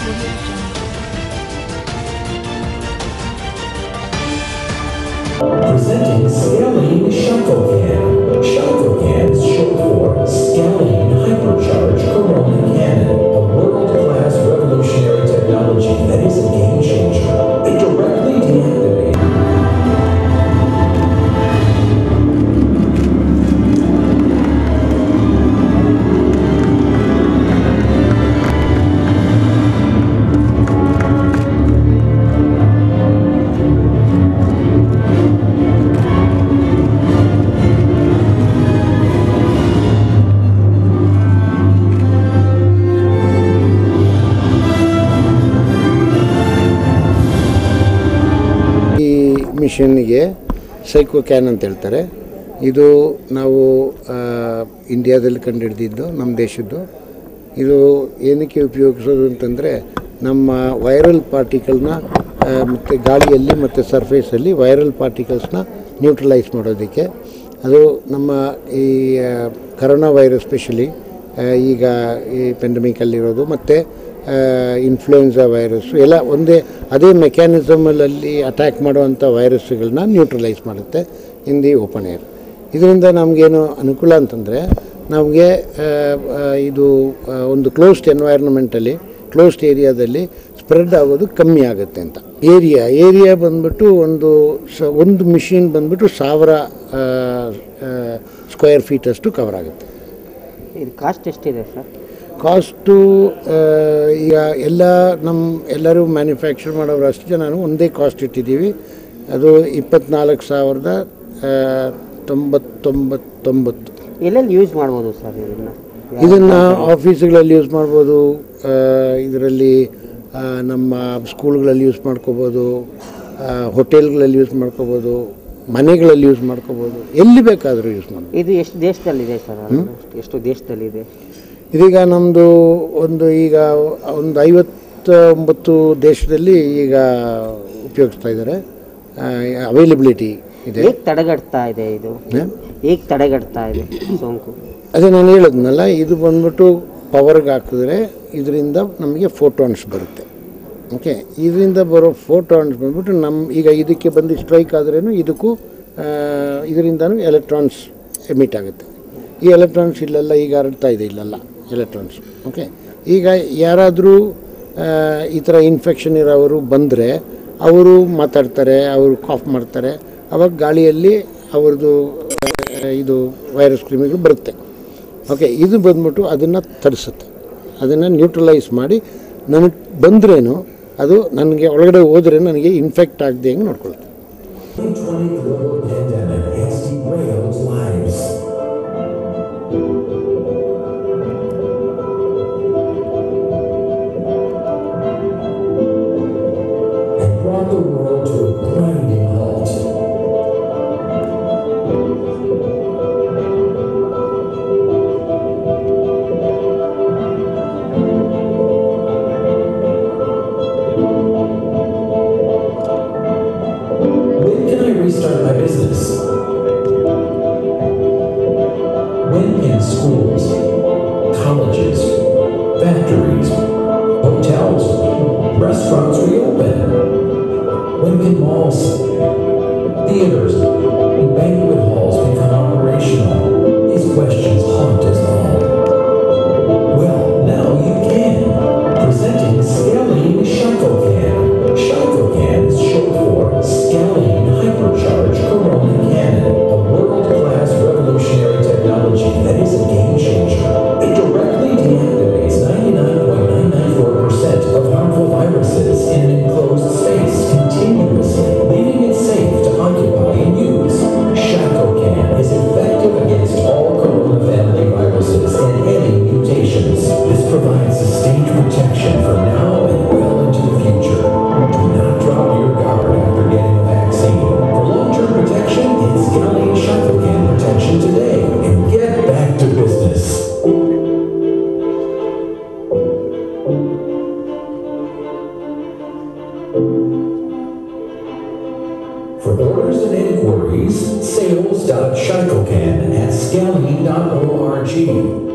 Audio Jungle. Presenting Scalene Shuttlecan. Shuttlecan is short for Scalene Hypercharge Corona Cannon, a world-class revolutionary technology that is a game changer. It directly deactivates ಈ ಮಿಷನ್ನಿಗೆ psycho can ಅಂತ ಹೇಳ್ತಾರೆ ಇದು ನಾವು ಆ, ಇಂಡಿಯಾದಲ್ಲಿ ಕಂಡುಹಿಡಿದಿದ್ದು ನಮ್ಮ ದೇಶದ್ದು ಇದು ಏನಕ್ಕೆ ಉಪಯೋಗಿಸೋದು ಅಂತಂದರೆ ನಮ್ಮ ವೈರಲ್ ಪಾರ್ಟಿಕಲ್ನ ಮತ್ತು ಗಾಳಿಯಲ್ಲಿ ಮತ್ತು ಸರ್ಫೇಸಲ್ಲಿ ವೈರಲ್ ಪಾರ್ಟಿಕಲ್ಸ್ನ ನ್ಯೂಟ್ರಲೈಸ್ ಮಾಡೋದಕ್ಕೆ ಅದು ನಮ್ಮ ಈ ಆ, ಕರೋನಾ ವೈರಸ್ ಸ್ಪೆಷಲಿ ಈಗ ಈ ಪೆಂಡಮಿಕಲ್ಲಿರೋದು ಮತ್ತು ಇನ್ಫ್ಲೂಯೆನ್ಸಾ ವೈರಸ್ಸು ಎಲ್ಲ ಒಂದೇ ಅದೇ ಮೆಕ್ಯಾನಿಸಮಲ್ಲಿ ಅಟ್ಯಾಕ್ ಮಾಡುವಂಥ ವೈರಸ್ಗಳನ್ನ ನ್ಯೂಟ್ರಲೈಸ್ ಮಾಡುತ್ತೆ ಇನ್ ದಿ ಓಪನ್ ಏರ್ ಇದರಿಂದ ನಮಗೇನು ಅನುಕೂಲ ಅಂತಂದರೆ ನಮಗೆ ಇದು ಆ, ಒಂದು ಕ್ಲೋಸ್ಡ್ ಎನ್ವೈರ್ನ್ಮೆಂಟಲ್ಲಿ ಕ್ಲೋಸ್ಡ್ ಏರಿಯಾದಲ್ಲಿ ಸ್ಪ್ರೆಡ್ ಆಗೋದು ಕಮ್ಮಿ ಆಗುತ್ತೆ ಅಂತ ಏರಿಯಾ ಏರಿಯಾ ಬಂದ್ಬಿಟ್ಟು ಒಂದು ಸ ಒಂದು ಮಿಷಿನ್ ಬಂದ್ಬಿಟ್ಟು ಸಾವಿರ ಸ್ಕ್ವೇರ್ ಫೀಟಷ್ಟು ಕವರ್ ಆಗುತ್ತೆ ಇದು ಕಾಸ್ಟ್ ಎಷ್ಟಿದೆ ಸರ್ ಕಾಸ್ಟು ಈಗ ಎಲ್ಲ ನಮ್ಮ ಎಲ್ಲರೂ ಮ್ಯಾನುಫ್ಯಾಕ್ಚರ್ ಮಾಡೋರು ಅಷ್ಟು ಜನ ಒಂದೇ ಕಾಸ್ಟ್ ಇಟ್ಟಿದ್ದೀವಿ ಅದು ಇಪ್ಪತ್ನಾಲ್ಕು ಸಾವಿರದ ಆ, ತೊಂಬತ್ತೊಂಬತ್ತೊಂಬತ್ತು ಎಲ್ಲೆಲ್ಲಿ ಯೂಸ್ ಮಾಡ್ಬೋದು ಸರ್ ಇದನ್ನು ಇದನ್ನು ಆಫೀಸ್ಗಳಲ್ಲಿ ಯೂಸ್ ಮಾಡ್ಬೋದು ಇದರಲ್ಲಿ ನಮ್ಮ ಸ್ಕೂಲ್ಗಳಲ್ಲಿ ಯೂಸ್ ಮಾಡ್ಕೋಬೋದು ಹೋಟೆಲ್ಗಳಲ್ಲಿ ಯೂಸ್ ಮಾಡ್ಕೋಬೋದು ಮನೆಗಳಲ್ಲಿ ಯೂಸ್ ಮಾಡ್ಕೋಬೋದು ಎಲ್ಲಿ ಬೇಕಾದರೂ ಯೂಸ್ ಮಾಡ್ಬೋದು ಇದು ಎಷ್ಟು ದೇಶದಲ್ಲಿದೆ ಸರ್ ಎಷ್ಟು ದೇಶದಲ್ಲಿದೆ ಇದೀಗ ನಮ್ಮದು ಒಂದು ಈಗ ಒಂದು ಐವತ್ತೊಂಬತ್ತು ದೇಶದಲ್ಲಿ ಈಗ ಉಪಯೋಗಿಸ್ತಾ ಇದ್ದಾರೆ ಅವೈಲಬಿಲಿಟಿ ಇದೆ ಹೇಗೆ ತಡೆಗಟ್ತಾ ಇದೆ ಇದು ಹ? ಹೇಗೆ ತಡೆಗಟ್ತಾ ಇದೆ ಸೋಂಕು ಅದೇ ನಾನು ಹೇಳಿದ್ನಲ್ಲ ಇದು ಬಂದ್ಬಿಟ್ಟು ಪವರ್ಗೆ ಹಾಕಿದ್ರೆ ಇದರಿಂದ ನಮಗೆ ಫೋಟೋನ್ಸ್ ಬರುತ್ತೆ ಓಕೆ ಇದರಿಂದ ಬರೋ ಫೋಟೋನ್ಸ್ ಬಂದ್ಬಿಟ್ಟು ನಮ್ಮ ಈಗ ಇದಕ್ಕೆ ಬಂದು ಸ್ಟ್ರೈಕ್ ಆದ್ರೇನು ಇದಕ್ಕೂ ಇದರಿಂದನೂ ಎಲೆಕ್ಟ್ರಾನ್ಸ್ ಎಮಿಟ್ ಆಗುತ್ತೆ ಈ ಎಲೆಕ್ಟ್ರಾನ್ಸ್ ಇಲ್ಲೆಲ್ಲ ಈಗ ಹರಡ್ತಾ ಇದೆ ಇಲ್ಲೆಲ್ಲ ಎಲೆಕ್ಟ್ರಾನ್ಸ್ ಓಕೆ ಈಗ ಯಾರಾದರೂ ಈ ಥರ ಇನ್ಫೆಕ್ಷನ್ ಇರೋರು ಬಂದರೆ ಅವರು ಮಾತಾಡ್ತಾರೆ ಅವರು ಕಾಫ್ ಮಾಡ್ತಾರೆ ಅವಾಗ ಗಾಳಿಯಲ್ಲಿ ಅವ್ರದ್ದು ಆ, ಇದು ವೈರಸ್ ಕ್ರಿಮಿಗಳು ಬರುತ್ತೆ ಓಕೆ ಇದು ಬಂದ್ಬಿಟ್ಟು ಅದನ್ನು ತರಿಸುತ್ತೆ ಅದನ್ನು ನ್ಯೂಟ್ರಲೈಸ್ ಮಾಡಿ ನನಗೆ ಬಂದ್ರೇನು ಅದು ನನಗೆ ಒಳಗಡೆ ಹೋದ್ರೆ ನನಗೆ ಇನ್ಫೆಕ್ಟ್ ಆಗದೆ ಹೆಂಗೆ ನೋಡ್ಕೊಳುತ್ತೆ 2020 global pandemic has derailed lives. And brought the world to a grinding halt. When can I restart my business? When can schools, colleges, factories, hotels, restaurants reopen? When can malls, theaters, and banquet halls become operational? These questions haunt us all. Well, now you can. Presenting Scalene Shuttlecan. Shuttlecan is short for Scalene Hypercharge Corona Cannon, a world-class revolutionary technology that is a game changer. It directly deactivates 99.994% of harmful viruses in an enclosed space continuously, leaving it safe to occupy and use. Shacklecan is effective against all corona family viruses and any mutations. This provides sustained protection for now and well into the future. Do not drop your guard after getting a vaccine. For long-term protection, get Scalene Shacklecan protection today and get back to business. For orders and inquiries, sales.shacklecan at scalene.org.